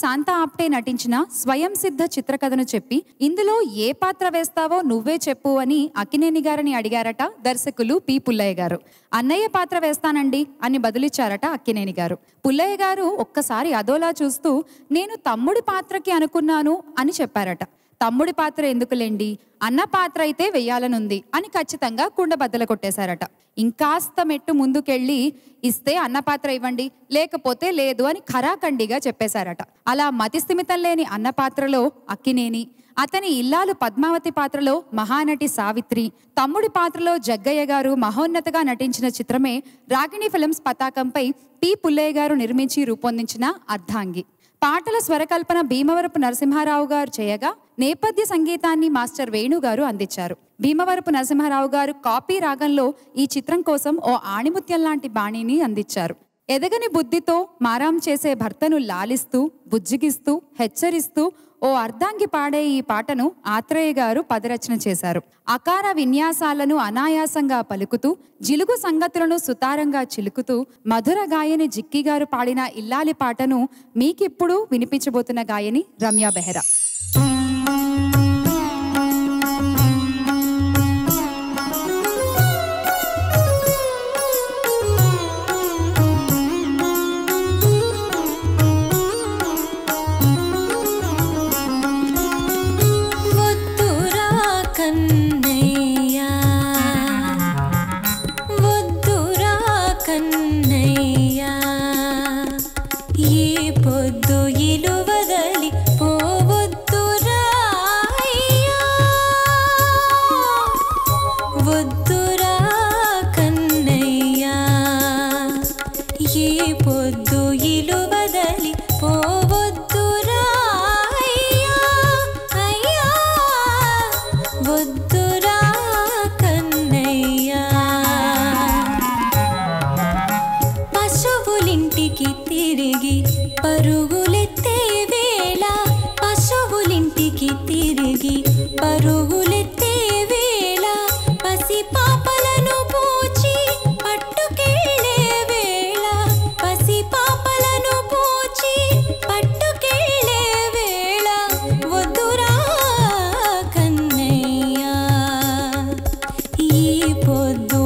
శాంతా ఆప్టే నటించిన స్వయం సిద్ధ చిత్రకథను చెప్పి ఇందులో ఏ పాత్ర వేస్తావో నువ్వే చెప్పు అని అక్కినేని గారిని అడిగారట దర్శకులు పి పుల్లయ్య గారు అన్నయ్య పాత్ర వేస్తానండి అని బదులిచ్చారట అక్కినేని గారు పుల్లయ్య గారు ఒక్కసారి అదోలా చూస్తూ నేను తమ్ముడి పాత్రకి అనుకున్నాను అని చెప్పారట తమ్ముడి పాత్ర ఎందుకులేండి అన్న పాత్ర అయితే వెయ్యాలనుంది అని ఖచ్చితంగా కుండ బద్దలు కొట్టేశారట ఇంకాస్త మెట్టు ముందుకెళ్ళి ఇస్తే అన్న పాత్ర ఇవ్వండి లేకపోతే లేదు అని ఖరాఖండిగా చెప్పేశారట అలా మతిస్థిమితం లేని అన్న పాత్రలో అక్కినేని అతని ఇల్లాలు పద్మావతి పాత్రలో మహానటి సావిత్రి తమ్ముడి పాత్రలో జగ్గయ్య గారు మహోన్నతగా నటించిన చిత్రమే రాగిణి ఫిల్మ్స్ పతాకంపై పి పుల్లయ్య గారు నిర్మించి రూపొందించిన అర్ధాంగి పాటల స్వరకల్పన భీమవరపు నరసింహారావు గారు చేయగా నేపథ్య సంగీతాన్ని మాస్టర్ వేణు గారు అందించారు భీమవరపు నరసింహారావు గారు కాపీ రాగంలో ఈ చిత్రం కోసం ఓ ఆణిముత్యం లాంటి బాణిని అందించారు ఎదగని బుద్ధితో మారాం చేసే భర్తను లాలిస్తూ బుజ్జిగిస్తూ హెచ్చరిస్తూ ఓ అర్ధాంగి పాడే ఈ పాటను ఆత్రేయ గారు పదరచన చేశారు అకార విన్యాసాలను అనాయాసంగా పలుకుతూ జిలుగు సంగతులను సుతారంగా చిలుకుతూ మధుర గాయని జిక్కి గారు పాడిన ఇల్లాలి పాటను మీకిప్పుడు వినిపించబోతున్న గాయని రమ్య బెహ్రా వద్దురా కన్నయ్యా వద్దురా కన్నయ్యా ఈ పొద్దు ఇలువదలి పోవద్దురా అయ్యా వద్దురా కన్నయ్యా ఈ పొద్దు ఇలువదలి పోవద్దురా అయ్యా అయ్యా వద్దురా కన్నయ్యా పశువులింటికి తిరిగి పరుగులెత్తే వేళ పశువులింటికి తిరిగి పరుగులెత్తే వేళ పసి పాపలను పూచి పట్టుకెళ్ళే వేళ పసి పాపలను పూచి పట్టుకెళ్ళే వేళ వద్దురా కన్నయ్యా ఈ పొద్దు